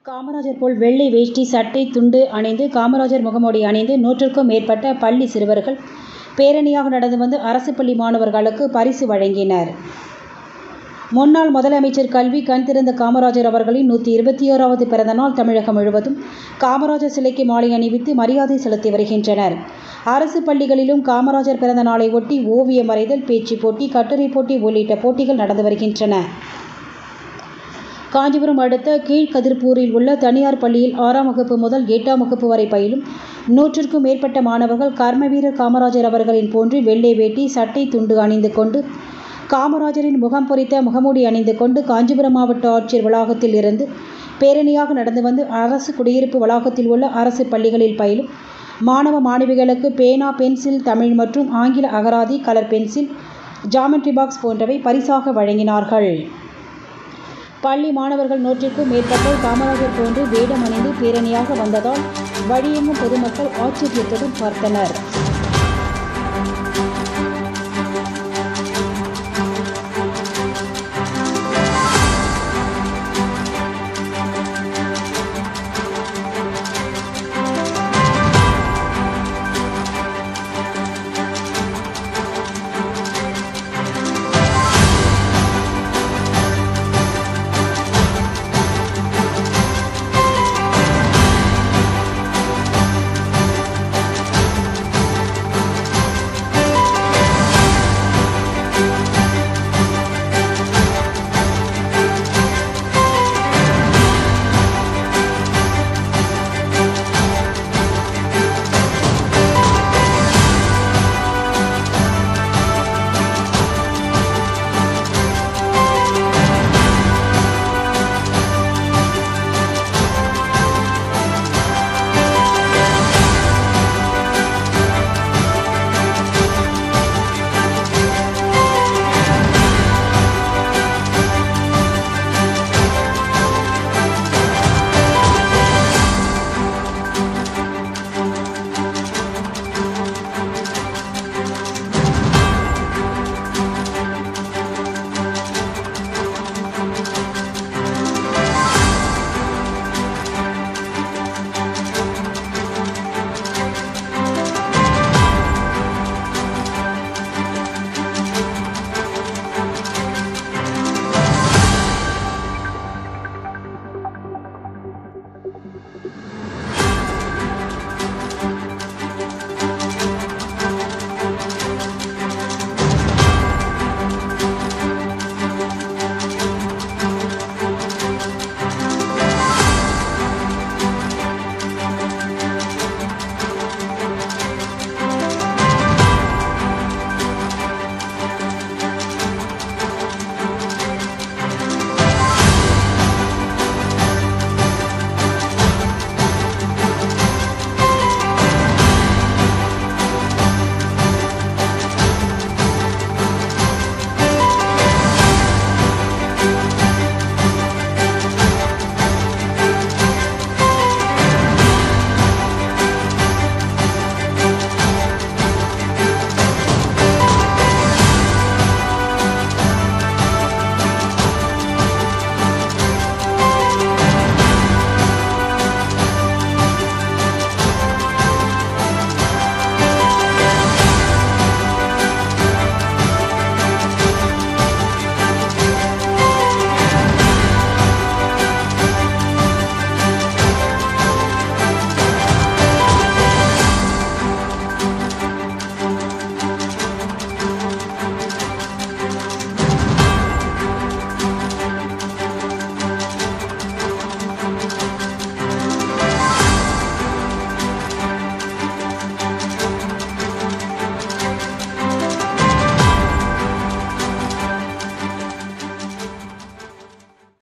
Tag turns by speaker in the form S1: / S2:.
S1: காமராஜர் போல் வெள்ளை வேஷ்டி சட்டை துண்டு அணிந்து காமராஜர் முகமூடி அணிந்து நூற்றுக்கும் மேற்பட்ட பள்ளி சிறுவர்கள் பேரணியாக நடந்து வந்து அரசு பள்ளி மாணவர்களுக்கு பரிசு வழங்கினர் முன்னாள் முதலமைச்சர் கல்வி கண் திறந்த காமராஜர் அவர்களின் நூற்றி இருபத்தி ஓராவது பிறந்த நாள் தமிழகம் முழுவதும் காமராஜர் சிலைக்கு மாலை அணிவித்து மரியாதை செலுத்தி வருகின்றனர் அரசு பள்ளிகளிலும் காமராஜர் பிறந்த நாளை ஒட்டி ஓவியம் வரைதல் பேச்சு போட்டி கட்டுரை போட்டி உள்ளிட்ட போட்டிகள் நடந்து வருகின்றன காஞ்சிபுரம் அடுத்த கீழ்கதிர்பூரில் உள்ள தனியார் பள்ளியில் ஆறாம் வகுப்பு முதல் எட்டாம் வகுப்பு வரை பயிலும் நூற்றுக்கும் மேற்பட்ட மாணவர்கள் கர்மவீரர் காமராஜர் அவர்களின் போன்று வெள்ளை வேட்டி சட்டை துண்டு அணிந்து கொண்டு காமராஜரின் முகம் பொறித்த முகமூடி அணிந்து கொண்டு காஞ்சிபுரம் மாவட்ட ஆட்சியர் வளாகத்தில் இருந்து பேரணியாக நடந்து வந்து அரசு குடியிருப்பு வளாகத்தில் உள்ள அரசு பள்ளிகளில் பயிலும் மாணவ மாணவிகளுக்கு பேனா பென்சில் தமிழ் மற்றும் ஆங்கில அகராதி கலர் பென்சில் ஜாமெட்ரி பாக்ஸ் போன்றவை பரிசாக வழங்கினார்கள் பள்ளி மாணவர்கள் நூற்றிற்கும் மேற்பட்டோர் காமராஜர் போன்று வேடம் அணிந்து பேரணியாக வந்ததால் வழியெங்கும் பொதுமக்கள் ஆச்சரியத்துடன் பார்த்தனர்